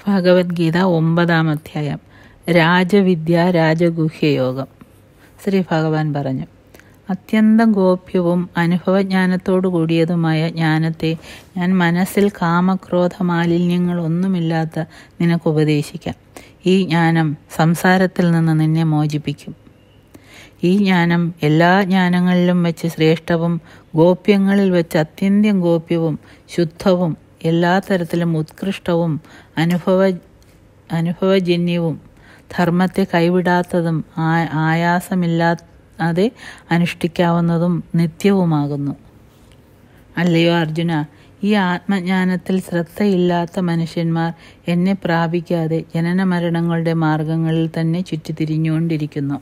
ഭഗവത്ഗീത ഒമ്പതാം അധ്യായം രാജവിദ്യ രാജഗുഹ്യയോഗം ശ്രീ ഭഗവാൻ പറഞ്ഞു അത്യന്തം ഗോപ്യവും അനുഭവജ്ഞാനത്തോടു കൂടിയതുമായ ജ്ഞാനത്തെ ഞാൻ മനസ്സിൽ കാമക്രോധ മാലിന്യങ്ങളൊന്നുമില്ലാത്ത നിനക്ക് ഉപദേശിക്കാം ഈ ജ്ഞാനം സംസാരത്തിൽ നിന്ന് നിന്നെ മോചിപ്പിക്കും ഈ ജ്ഞാനം എല്ലാ ജ്ഞാനങ്ങളിലും വെച്ച് ശ്രേഷ്ഠവും ഗോപ്യങ്ങളിൽ വെച്ച് അത്യന്തം ഗോപ്യവും ശുദ്ധവും എല്ലാ തരത്തിലും ഉത്കൃഷ്ടവും അനുഭവ അനുഭവജന്യവും ധർമ്മത്തെ കൈവിടാത്തതും ആ ആയാസമില്ലാതെ അനുഷ്ഠിക്കാവുന്നതും നിത്യവുമാകുന്നു അല്ലയോ അർജുന ഈ ആത്മജ്ഞാനത്തിൽ ശ്രദ്ധയില്ലാത്ത മനുഷ്യന്മാർ എന്നെ പ്രാപിക്കാതെ ജനന മരണങ്ങളുടെ മാർഗങ്ങളിൽ തന്നെ ചുറ്റിത്തിരിഞ്ഞുകൊണ്ടിരിക്കുന്നു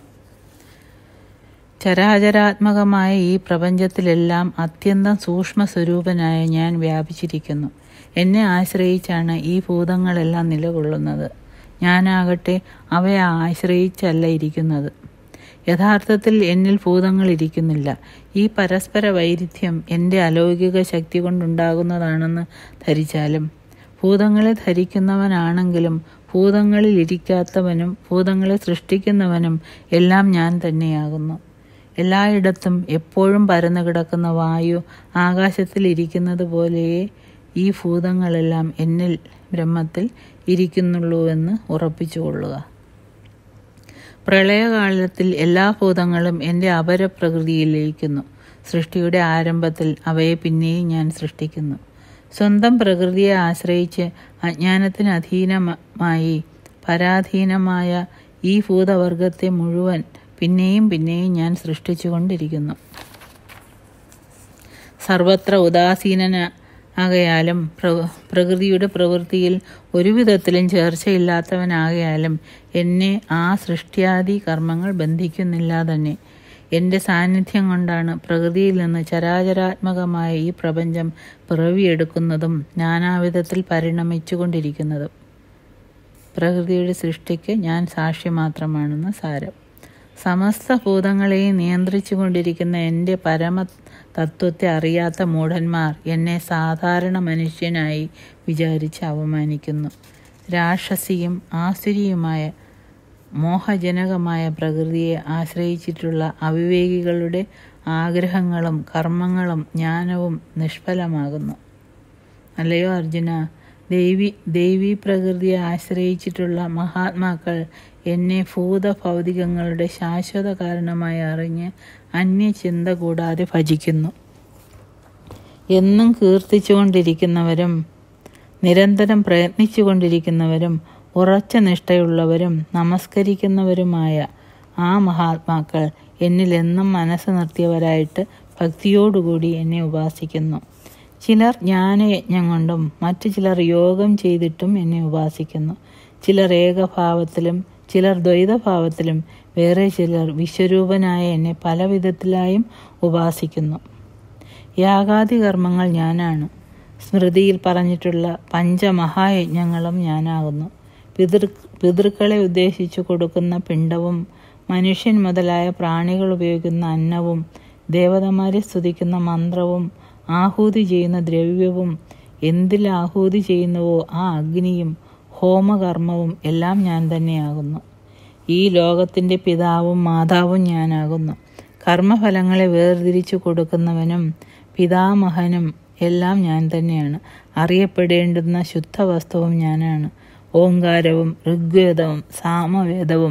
ചരാചരാത്മകമായ ഈ പ്രപഞ്ചത്തിലെല്ലാം അത്യന്തം സൂക്ഷ്മ സ്വരൂപനായ ഞാൻ വ്യാപിച്ചിരിക്കുന്നു എന്നെ ആശ്രയിച്ചാണ് ഈ ഭൂതങ്ങളെല്ലാം നിലകൊള്ളുന്നത് ഞാനാകട്ടെ അവയെ ആശ്രയിച്ചല്ല ഇരിക്കുന്നത് യഥാർത്ഥത്തിൽ എന്നിൽ ഭൂതങ്ങൾ ഇരിക്കുന്നില്ല ഈ പരസ്പര വൈരുദ്ധ്യം എൻ്റെ അലൗകിക ശക്തി കൊണ്ടുണ്ടാകുന്നതാണെന്ന് ധരിച്ചാലും ഭൂതങ്ങളെ ധരിക്കുന്നവനാണെങ്കിലും ഭൂതങ്ങളിൽ ഇരിക്കാത്തവനും ഭൂതങ്ങളെ സൃഷ്ടിക്കുന്നവനും എല്ലാം ഞാൻ തന്നെയാകുന്നു എല്ലായിടത്തും എപ്പോഴും പരന്നു കിടക്കുന്ന വായു ആകാശത്തിൽ ഇരിക്കുന്നത് പോലെയേ ഈ ഭൂതങ്ങളെല്ലാം എന്നിൽ ബ്രഹ്മത്തിൽ ഇരിക്കുന്നുള്ളൂവെന്ന് ഉറപ്പിച്ചുകൊള്ളുക പ്രളയകാലത്തിൽ എല്ലാ ഭൂതങ്ങളും എൻ്റെ അപരപ്രകൃതിയിൽ ലയിക്കുന്നു സൃഷ്ടിയുടെ ആരംഭത്തിൽ അവയെ പിന്നെയും ഞാൻ സൃഷ്ടിക്കുന്നു സ്വന്തം പ്രകൃതിയെ ആശ്രയിച്ച് അജ്ഞാനത്തിന് അധീനമായി പരാധീനമായ ഈ ഭൂതവർഗത്തെ മുഴുവൻ പിന്നെയും പിന്നെയും ഞാൻ സൃഷ്ടിച്ചുകൊണ്ടിരിക്കുന്നു സർവത്ര ഉദാസീനന ആകയാലും പ്ര പ്രകൃതിയുടെ പ്രവൃത്തിയിൽ ഒരു വിധത്തിലും ചേർച്ചയില്ലാത്തവനാകയാലും എന്നെ ആ സൃഷ്ടിയാദി കർമ്മങ്ങൾ ബന്ധിക്കുന്നില്ല തന്നെ എൻ്റെ സാന്നിധ്യം കൊണ്ടാണ് പ്രകൃതിയിൽ നിന്ന് ചരാചരാത്മകമായ ഈ പ്രപഞ്ചം പിറവിയെടുക്കുന്നതും നാനാവിധത്തിൽ പരിണമിച്ചുകൊണ്ടിരിക്കുന്നതും പ്രകൃതിയുടെ സൃഷ്ടിക്ക് ഞാൻ സാക്ഷി മാത്രമാണെന്ന് സാരം സമസ്ത ഭൂതങ്ങളെയും നിയന്ത്രിച്ചു കൊണ്ടിരിക്കുന്ന എൻ്റെ പരമ തത്വത്തെ അറിയാത്ത മൂഢന്മാർ എന്നെ സാധാരണ മനുഷ്യനായി വിചാരിച്ച് അവമാനിക്കുന്നു രാക്ഷസിയും ആസുരിയുമായ മോഹജനകമായ പ്രകൃതിയെ ആശ്രയിച്ചിട്ടുള്ള അവിവേകികളുടെ ആഗ്രഹങ്ങളും കർമ്മങ്ങളും ജ്ഞാനവും നിഷ്ഫലമാകുന്നു അല്ലയോ അർജുന ദേവി ദേവീ പ്രകൃതിയെ ആശ്രയിച്ചിട്ടുള്ള മഹാത്മാക്കൾ എന്നെ ഭൂത ഭൗതികങ്ങളുടെ ശാശ്വത കാരണമായി അറിഞ്ഞ് അന്യചിന്ത കൂടാതെ ഭജിക്കുന്നു എന്നും കീർത്തിച്ചുകൊണ്ടിരിക്കുന്നവരും നിരന്തരം പ്രയത്നിച്ചുകൊണ്ടിരിക്കുന്നവരും ഉറച്ച നിഷ്ഠയുള്ളവരും നമസ്കരിക്കുന്നവരുമായ ആ മഹാത്മാക്കൾ എന്നിൽ എന്നും മനസ്സ് നിർത്തിയവരായിട്ട് ഭക്തിയോടുകൂടി എന്നെ ഉപാസിക്കുന്നു ചിലർ ജ്ഞാനയജ്ഞം കൊണ്ടും മറ്റു ചിലർ യോഗം ചെയ്തിട്ടും എന്നെ ഉപാസിക്കുന്നു ചിലർ ഏകഭാവത്തിലും ചിലർ ദ്വൈതഭാവത്തിലും വേറെ ചിലർ വിശ്വരൂപനായ എന്നെ പല വിധത്തിലായും ഉപാസിക്കുന്നു യാഗാദി കർമ്മങ്ങൾ ഞാനാണ് സ്മൃതിയിൽ പറഞ്ഞിട്ടുള്ള പഞ്ചമഹായജ്ഞങ്ങളും ഞാനാകുന്നു പിതൃ പിതൃക്കളെ ഉദ്ദേശിച്ചു കൊടുക്കുന്ന പിണ്ടവും മനുഷ്യൻ മുതലായ പ്രാണികൾ ഉപയോഗിക്കുന്ന അന്നവും ദേവതമാരെ സ്തുതിക്കുന്ന മന്ത്രവും ആഹൂതി ചെയ്യുന്ന ദ്രവ്യവും എന്തിൽ ആഹൂതി ചെയ്യുന്നുവോ ആ അഗ്നിയും ഹോമകർമ്മവും എല്ലാം ഞാൻ തന്നെയാകുന്നു ഈ ലോകത്തിൻ്റെ പിതാവും മാതാവും ഞാനാകുന്നു കർമ്മഫലങ്ങളെ വേർതിരിച്ചു കൊടുക്കുന്നവനും പിതാമഹനും എല്ലാം ഞാൻ തന്നെയാണ് അറിയപ്പെടേണ്ടുന്ന ശുദ്ധവസ്തുവും ഞാനാണ് ഓങ്കാരവും ഋഗ്വേദവും സാമവേദവും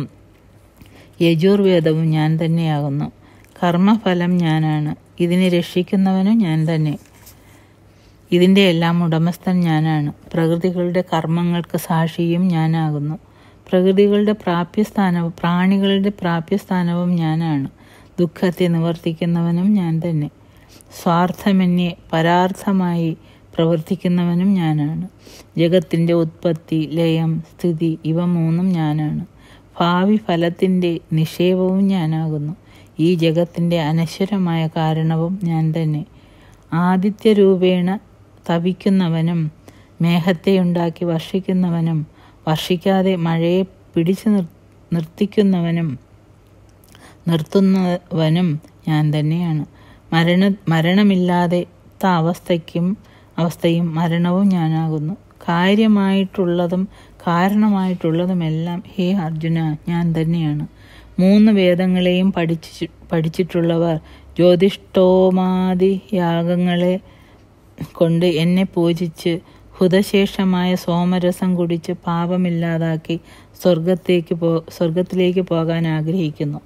യജുർവേദവും ഞാൻ തന്നെയാകുന്നു കർമ്മഫലം ഞാനാണ് ഇതിനെ രക്ഷിക്കുന്നവനും ഞാൻ തന്നെ ഇതിൻ്റെ എല്ലാം ഉടമസ്ഥൻ ഞാനാണ് പ്രകൃതികളുടെ കർമ്മങ്ങൾക്ക് സാക്ഷിയും ഞാനാകുന്നു പ്രകൃതികളുടെ പ്രാപ്യസ്ഥാനവും പ്രാണികളുടെ പ്രാപ്യസ്ഥാനവും ഞാനാണ് ദുഃഖത്തെ നിവർത്തിക്കുന്നവനും ഞാൻ തന്നെ സ്വാർത്ഥമെന്നെ പരാർത്ഥമായി പ്രവർത്തിക്കുന്നവനും ഞാനാണ് ജഗത്തിൻ്റെ ഉത്പത്തി ലയം സ്ഥിതി ഇവ മൂന്നും ഞാനാണ് ഭാവി ഫലത്തിൻ്റെ നിക്ഷേപവും ഞാനാകുന്നു ഈ ജഗത്തിൻ്റെ അനശ്വരമായ കാരണവും ഞാൻ തന്നെ ആദിത്യരൂപേണ തപിക്കുന്നവനും മേഘത്തെ ഉണ്ടാക്കി വർഷിക്കുന്നവനും വർഷിക്കാതെ മഴയെ പിടിച്ചു നിർ നിർത്തിക്കുന്നവനും നിർത്തുന്നവനും ഞാൻ തന്നെയാണ് മരണ മരണമില്ലാതെ അവസ്ഥയ്ക്കും അവസ്ഥയും മരണവും ഞാനാകുന്നു കാര്യമായിട്ടുള്ളതും കാരണമായിട്ടുള്ളതുമെല്ലാം ഹേ അർജുന ഞാൻ തന്നെയാണ് മൂന്ന് വേദങ്ങളെയും പഠിച്ചു പഠിച്ചിട്ടുള്ളവർ ജ്യോതിഷ്ടോമാദി യാഗങ്ങളെ കൊണ്ട് എന്നെ പൂജിച്ച് ഹുതശേഷമായ സോമരസം കുടിച്ച് പാപമില്ലാതാക്കി സ്വർഗത്തേക്ക് പോ സ്വർഗത്തിലേക്ക് പോകാൻ ആഗ്രഹിക്കുന്നു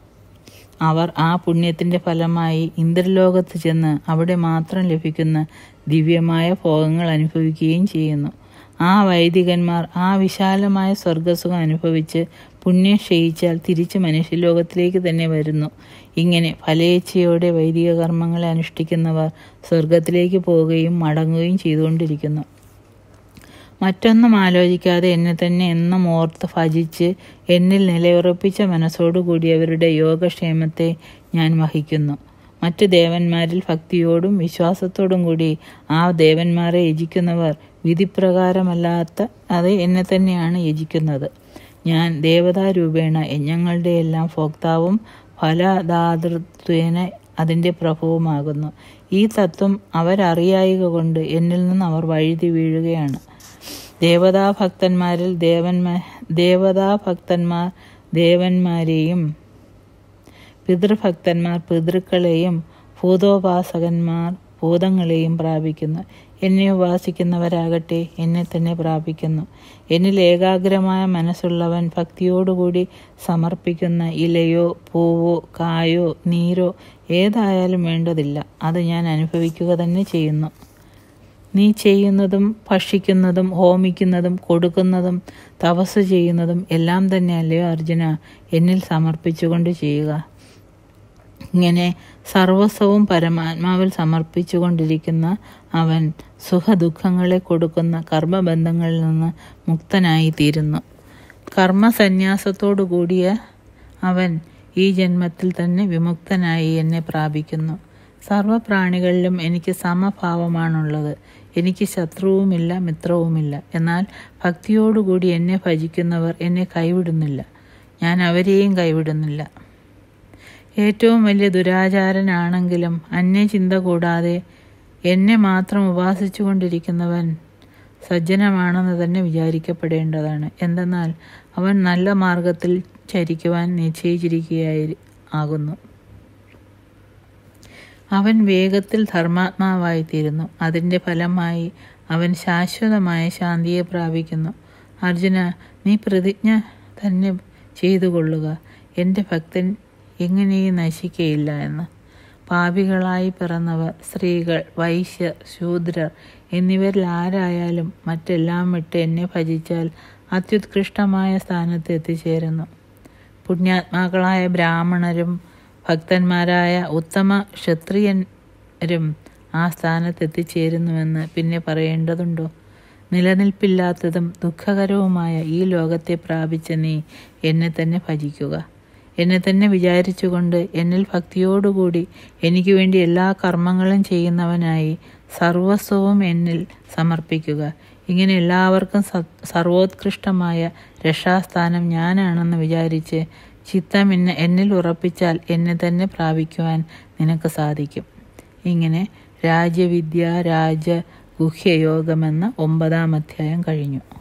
അവർ ആ പുണ്യത്തിന്റെ ഫലമായി ഇന്ദ്രലോകത്ത് ചെന്ന് അവിടെ മാത്രം ലഭിക്കുന്ന ദിവ്യമായ ഭോഗങ്ങൾ അനുഭവിക്കുകയും ചെയ്യുന്നു ആ വൈദികന്മാർ ആ വിശാലമായ സ്വർഗസുഖം അനുഭവിച്ച് പുണ്യം ക്ഷയിച്ചാൽ തിരിച്ച് മനുഷ്യലോകത്തിലേക്ക് തന്നെ വരുന്നു ഇങ്ങനെ ഫലേച്ഛയോടെ വൈദിക കർമ്മങ്ങളെ അനുഷ്ഠിക്കുന്നവർ സ്വർഗത്തിലേക്ക് പോവുകയും മടങ്ങുകയും ചെയ്തുകൊണ്ടിരിക്കുന്നു മറ്റൊന്നും ആലോചിക്കാതെ എന്നെ തന്നെ എന്നും ഓർത്ത് ഭജിച്ച് എന്നിൽ നിലയുറപ്പിച്ച മനസ്സോടുകൂടിയവരുടെ യോഗക്ഷേമത്തെ ഞാൻ വഹിക്കുന്നു മറ്റു ദേവന്മാരിൽ ഭക്തിയോടും വിശ്വാസത്തോടും കൂടി ആ ദേവന്മാരെ യജിക്കുന്നവർ വിധിപ്രകാരമല്ലാത്ത അത് എന്നെ തന്നെയാണ് യജിക്കുന്നത് ഞാൻ ദേവതാരൂപേണ യജ്ഞങ്ങളുടെ എല്ലാം ഭോക്താവും ഫലദാതൃത്വേന അതിൻ്റെ പ്രഭുവുമാകുന്നു ഈ തത്വം അവരറിയായിക കൊണ്ട് എന്നിൽ നിന്ന് അവർ വഴുതി വീഴുകയാണ് ദേവതാഭക്തന്മാരിൽ ദേവന്മാ ദേവതാഭക്തന്മാർ ദേവന്മാരെയും പിതൃഭക്തന്മാർ പിതൃക്കളെയും ഭൂതോപാസകന്മാർ ഭൂതങ്ങളെയും പ്രാപിക്കുന്നു എന്നെ ഉപാസിക്കുന്നവരാകട്ടെ എന്നെ തന്നെ പ്രാപിക്കുന്നു എന്നിൽ ഏകാഗ്രമായ മനസ്സുള്ളവൻ ഭക്തിയോടുകൂടി സമർപ്പിക്കുന്ന ഇലയോ പൂവോ കായോ നീരോ ഏതായാലും വേണ്ടതില്ല അത് ഞാൻ അനുഭവിക്കുക തന്നെ ചെയ്യുന്നു നീ ചെയ്യുന്നതും ഭക്ഷിക്കുന്നതും ഹോമിക്കുന്നതും കൊടുക്കുന്നതും തപസ് ചെയ്യുന്നതും എല്ലാം തന്നെ അല്ലയോ അർജുന എന്നിൽ സമർപ്പിച്ചുകൊണ്ട് ചെയ്യുക ഇങ്ങനെ സർവസ്വവും പരമാത്മാവിൽ സമർപ്പിച്ചുകൊണ്ടിരിക്കുന്ന അവൻ സുഖദുഃഖങ്ങളെ കൊടുക്കുന്ന കർമ്മബന്ധങ്ങളിൽ നിന്ന് മുക്തനായി തീരുന്നു കർമ്മസന്യാസത്തോടു കൂടിയ അവൻ ഈ ജന്മത്തിൽ തന്നെ വിമുക്തനായി എന്നെ പ്രാപിക്കുന്നു സർവപ്രാണികളിലും എനിക്ക് സമഭാവമാണുള്ളത് എനിക്ക് ശത്രുവുമില്ല മിത്രവുമില്ല എന്നാൽ ഭക്തിയോടുകൂടി എന്നെ ഭജിക്കുന്നവർ എന്നെ കൈവിടുന്നില്ല ഞാൻ അവരെയും കൈവിടുന്നില്ല ഏറ്റവും വലിയ ദുരാചാരനാണെങ്കിലും അന്യചിന്ത കൂടാതെ എന്നെ മാത്രം ഉപാസിച്ചു കൊണ്ടിരിക്കുന്നവൻ സജ്ജനമാണെന്ന് തന്നെ വിചാരിക്കപ്പെടേണ്ടതാണ് എന്തെന്നാൽ അവൻ നല്ല മാർഗത്തിൽ ചരിക്കുവാൻ നിശ്ചയിച്ചിരിക്കുകയായി ആകുന്നു അവൻ വേഗത്തിൽ ധർമാത്മാവായിത്തീരുന്നു അതിൻ്റെ ഫലമായി അവൻ ശാശ്വതമായ ശാന്തിയെ പ്രാപിക്കുന്നു അർജുന നീ പ്രതിജ്ഞ തന്നെ ചെയ്തു കൊള്ളുക എൻ്റെ ഭക്തൻ എങ്ങനെയും നശിക്കയില്ല എന്ന് പാപികളായി പിറന്നവർ സ്ത്രീകൾ വൈശ്യർ ശൂദ്രർ എന്നിവരിൽ ആരായാലും മറ്റെല്ലാം വിട്ട് എന്നെ ഭജിച്ചാൽ അത്യുത്കൃഷ്ടമായ സ്ഥാനത്ത് എത്തിച്ചേരുന്നു പുണ്യാത്മാക്കളായ ബ്രാഹ്മണരും ഭക്തന്മാരായ ഉത്തമ ക്ഷത്രിയരും ആ സ്ഥാനത്ത് എത്തിച്ചേരുന്നുവെന്ന് പിന്നെ പറയേണ്ടതുണ്ടോ നിലനിൽപ്പില്ലാത്തതും ദുഃഖകരവുമായ ഈ ലോകത്തെ പ്രാപിച്ച നീ എന്നെ തന്നെ ഭജിക്കുക എന്നെ തന്നെ വിചാരിച്ചുകൊണ്ട് എന്നിൽ ഭക്തിയോടുകൂടി എനിക്ക് വേണ്ടി എല്ലാ കർമ്മങ്ങളും ചെയ്യുന്നവനായി സർവസ്വവും എന്നിൽ സമർപ്പിക്കുക ഇങ്ങനെ എല്ലാവർക്കും സർവോത്കൃഷ്ടമായ രക്ഷാസ്ഥാനം ഞാനാണെന്ന് വിചാരിച്ച് ചിത്തം എന്നെ എന്നിൽ ഉറപ്പിച്ചാൽ എന്നെ തന്നെ പ്രാപിക്കുവാൻ നിനക്ക് സാധിക്കും ഇങ്ങനെ രാജ്യവിദ്യ രാജ ഗുഹ്യയോഗമെന്ന ഒമ്പതാം അധ്യായം കഴിഞ്ഞു